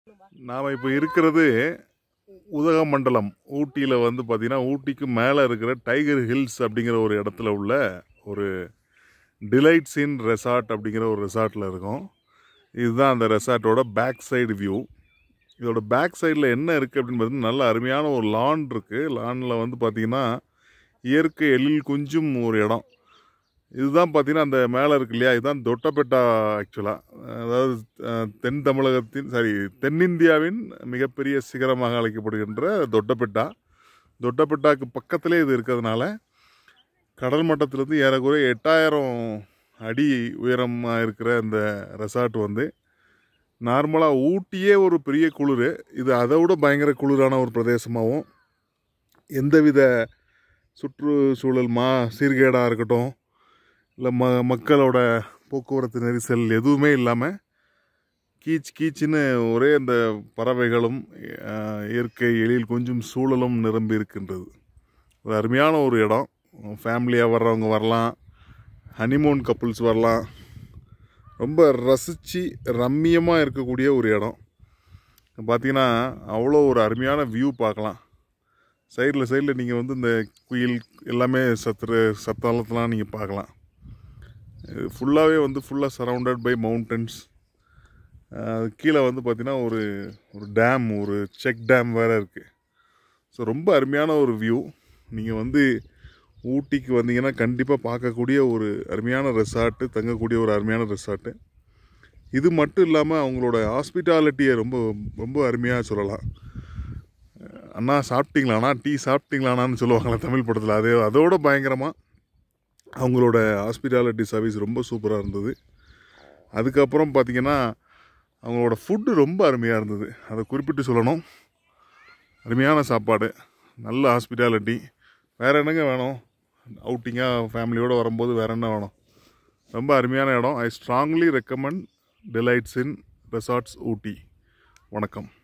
நாம் இப்போ இருக்கிறது உதகமண்டலம் ஊட்டியில் வந்து பார்த்திங்கன்னா ஊட்டிக்கு மேலே இருக்கிற டைகர் ஹில்ஸ் அப்படிங்கிற ஒரு இடத்துல உள்ள ஒரு டிலைட்ஸ் இன் ரெசார்ட் அப்படிங்கிற ஒரு ரெசார்ட்டில் இருக்கோம் இதுதான் அந்த ரெசார்ட்டோட பேக் சைடு வியூ இதோட பேக் சைடில் என்ன இருக்குது அப்படின்னு பார்த்தீங்கன்னா நல்ல அருமையான ஒரு லான் இருக்குது லானில் வந்து பார்த்திங்கன்னா இயற்கை எழில் குஞ்சும் ஒரு இடம் இதுதான் பார்த்தீங்கன்னா அந்த மேலே இருக்கு இல்லையா இதுதான் தொட்டபெட்டா ஆக்சுவலாக அதாவது அஹ், தென் தமிழகத்தின் சாரி தென்னிந்தியாவின் மிகப்பெரிய சிகரமாக அழைக்கப்படுகின்ற தொட்டபெட்டா தொட்டபெட்டாக்கு பக்கத்திலே இது இருக்கிறதுனால கடல் மட்டத்திலிருந்து ஏறக்குறைய எட்டாயிரம் அடி உயரமாக இருக்கிற இந்த ரெசார்ட் வந்து நார்மலாக ஊட்டியே ஒரு பெரிய குளிர் இது அதை விட பயங்கர குளிரான ஒரு பிரதேசமாகவும் எந்தவித சுற்றுச்சூழல் மா சீர்கேடாக இருக்கட்டும் இல்லை ம மக்களோட போக்குவரத்து நெரிசல் எதுவுமே இல்லாமல் கீச் கீச்சுன்னு ஒரே அந்த பறவைகளும் அஹ், இயற்கை எழில் கொஞ்சம் சூழலும் நிரம்பி இருக்கின்றது ஒரு அருமையான ஒரு இடம் ஃபேமிலியாக வர்றவங்க வரலாம் ஹனிமூன் கப்புள்ஸ் வரலாம் ரொம்ப ரசித்து ரம்மியமாக இருக்கக்கூடிய ஒரு இடம் பார்த்தீங்கன்னா அவ்வளோ ஒரு அருமையான வியூ பார்க்கலாம் சைடில் சைடில் நீங்கள் வந்து இந்த குயில் எல்லாமே சத்துற சத்தாலத்தெலாம் நீங்கள் பார்க்கலாம் ஃபுல்லாகவே வந்து ஃபுல்லாக சரவுண்டட் பை மவுண்டன்ஸ் கீழே வந்து பார்த்திங்கன்னா ஒரு ஒரு டேம் ஒரு செக் டேம் வேறு இருக்குது ஸோ ரொம்ப அருமையான ஒரு வியூ நீங்கள் வந்து ஊட்டிக்கு வந்தீங்கன்னா கண்டிப்பாக பார்க்கக்கூடிய ஒரு அருமையான ரெசார்ட்டு தங்கக்கூடிய ஒரு அருமையான ரெசார்ட்டு இது மட்டும் இல்லாமல் அவங்களோட ஹாஸ்பிட்டாலிட்டியை ரொம்ப ரொம்ப அருமையாக சொல்லலாம் அண்ணா சாப்பிட்டீங்களாண்ணா டீ சாப்பிட்டீங்களாண்ணான்னு சொல்லுவாங்களே தமிழ் படத்தில் அதே அதோட பயங்கரமாக அவங்களோட ஹாஸ்பிட்டாலிட்டி சர்வீஸ் ரொம்ப சூப்பராக இருந்தது அதுக்கப்புறம் பார்த்திங்கன்னா அவங்களோட ஃபுட்டு ரொம்ப அருமையாக இருந்தது அதை குறிப்பிட்டு சொல்லணும் அருமையான சாப்பாடு நல்ல ஹாஸ்பிட்டாலிட்டி வேறு என்னங்க வேணும் அவுட்டிங்காக ஃபேமிலியோடு வரும்போது வேறு என்ன வேணும் ரொம்ப அருமையான இடம் I strongly recommend delights in resorts Ooty வணக்கம்